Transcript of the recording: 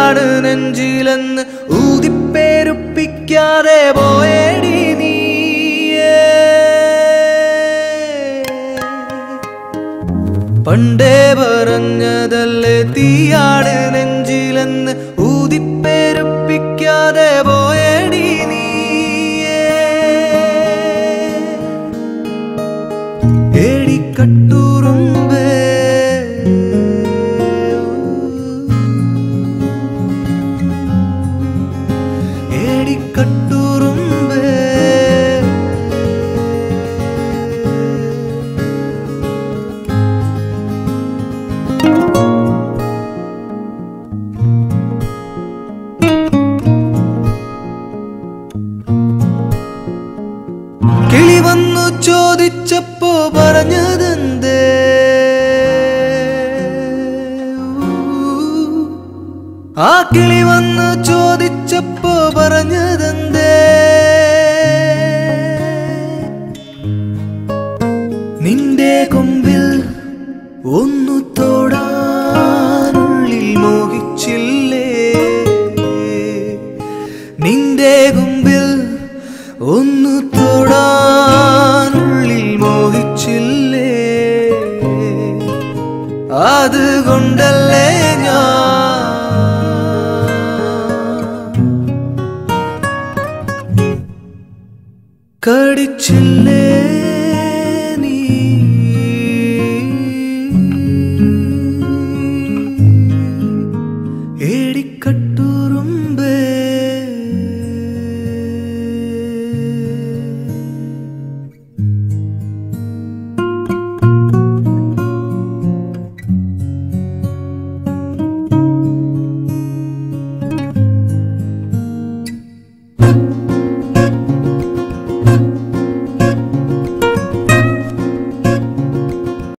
തീയാണ് നെഞ്ചിലെന്ന് ഊതിപ്പേരുപ്പിക്കാതെ പോയേടി നീയേ പണ്ടേ പറഞ്ഞതല്ലേ തീയാണ് നെഞ്ചിലെന്ന് ഊതിപ്പേരുപ്പിക്കാതെ പോയടി നീയേ ഏടിക്കട്ടൂറുമ്പേ ഏടിക്കട്ടൂറുമ്പേ കിളി വന്നു ചോദിച്ചപ്പോ പറഞ്ഞതെന്തേ ആ കിളി വന്നു ചോദിച്ചപ്പോ പറഞ്ഞതെന്തേ നിന്റെ കൊമ്പിൽ ഒന്നു തൊടാനുള്ളിൽ മോഹിച്ചില്ലേ നിന്റെ കൊമ്പിൽ ഒന്നു തൊടാനുള്ളിൽ മോഹിച്ചില്ലേ അതുകൊണ്ടല്ലേ ഞാൻ കടിച്ചില്ലേ